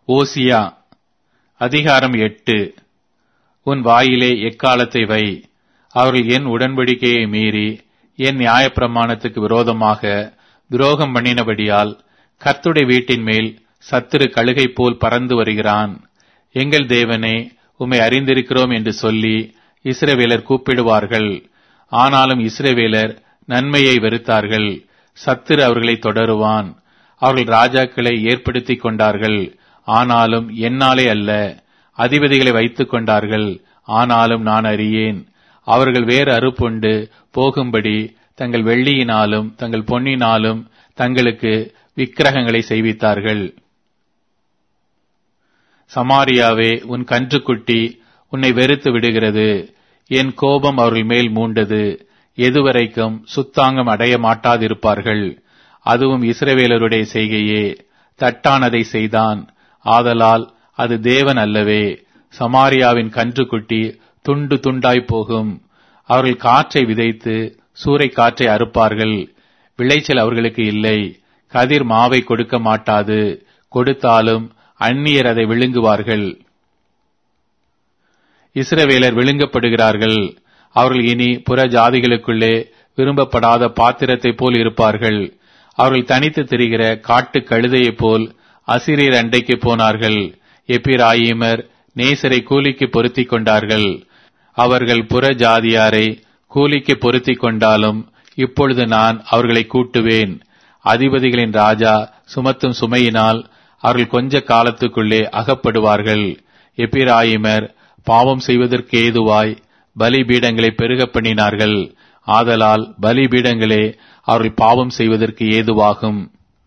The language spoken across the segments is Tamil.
ஓசியா அதிகாரம் எட்டு உன் வாயிலே எக்காலத்தை வை அவர்கள் என் உடன்படிக்கையை மீறி என் நியாயப்பிரமாணத்துக்கு விரோதமாக துரோகம் பண்ணினபடியால் கர்த்துடைய வீட்டின் மேல் சத்துரு கழுகை போல் பறந்து வருகிறான் எங்கள் தேவனே உம்மை அறிந்திருக்கிறோம் என்று சொல்லி இஸ்ரவேலர் கூப்பிடுவார்கள் ஆனாலும் இஸ்ரவேலர் நன்மையை வெறுத்தார்கள் சத்துரு அவர்களை தொடருவான் அவர்கள் ராஜாக்களை ஏற்படுத்திக் கொண்டார்கள் ஆனாலும் என்னாலே அல்ல அதிபதிகளை வைத்துக் கொண்டார்கள் ஆனாலும் நான் அறியேன் அவர்கள் வேறு அறுப்புண்டு போகும்படி தங்கள் வெள்ளியினாலும் தங்கள் பொன்னினாலும் தங்களுக்கு விக்கிரகங்களை செய்வித்தார்கள் சமாரியாவே உன் கன்றுக்குட்டி உன்னை வெறுத்து விடுகிறது என் கோபம் அவர்கள் மேல் மூண்டது எதுவரைக்கும் சுத்தாங்கம் அடைய மாட்டாதிருப்பார்கள் அதுவும் இஸ்ரவேலருடைய செய்கையே தட்டானதை செய்தான் ஆதலால் அது தேவன் அல்லவே சமாரியாவின் கன்றுக்குட்டி துண்டு துண்டாய் போகும் அவர்கள் காற்றை விதைத்து சூறை காற்றை அறுப்பார்கள் விளைச்சல் அவர்களுக்கு இல்லை கதிர் மாவை கொடுக்க மாட்டாது கொடுத்தாலும் அந்நியர் அதை விழுங்குவார்கள் இஸ்ரவேலர் விழுங்கப்படுகிறார்கள் அவர்கள் இனி புற ஜாதிகளுக்குள்ளே விரும்பப்படாத பாத்திரத்தை போல் இருப்பார்கள் அவர்கள் தனித்து திரிகிற காட்டு கழுதையைப் போல் அசிரியர் அண்டைக்கு போனார்கள் எப்பிராயிமர் நேசரை கூலிக்கு பொருத்தி கொண்டார்கள் அவர்கள் புற ஜாதியாரை கூலிக்கு பொருத்தி கொண்டாலும் இப்பொழுது நான் அவர்களை கூட்டுவேன் அதிபதிகளின் ராஜா சுமத்தும் சுமையினால் அவர்கள் கொஞ்ச காலத்துக்குள்ளே அகப்படுவார்கள் எப்பிராயிமர் பாவம் செய்வதற்கு ஏதுவாய் பலிபீடங்களை பெருக பண்ணினார்கள் ஆதலால் பலிபீடங்களே அவர்கள் பாவம் செய்வதற்கு ஏதுவாகும்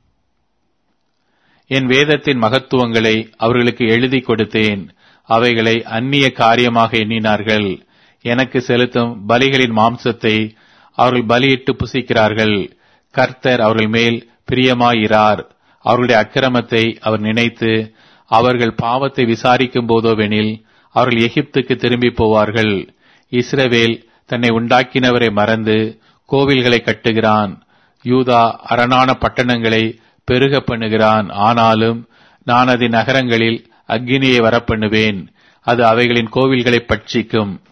என் வேதத்தின் மகத்துவங்களை அவர்களுக்கு எழுதி கொடுத்தேன் அவைகளை அந்நிய காரியமாக எண்ணினார்கள் எனக்கு செலுத்தும் பலிகளின் மாம்சத்தை அவர்கள் பலியிட்டு புசிக்கிறார்கள் கர்த்தர் அவர்கள் மேல் பிரியமாயிரார் அவர்களுடைய அக்கிரமத்தை அவர் நினைத்து அவர்கள் பாவத்தை விசாரிக்கும் போதோவெனில் அவர்கள் எகிப்துக்கு திரும்பி போவார்கள் இஸ்ரவேல் தன்னை உண்டாக்கினவரை மறந்து கோவில்களை கட்டுகிறான் யூதா அரணான பட்டணங்களை பெருக பண்ணுகிறான் ஆனாலும் நான் அதன் நகரங்களில் அக்னியை வரப்பண்ணுவேன் அது அவைகளின் கோவில்களை பட்சிக்கும்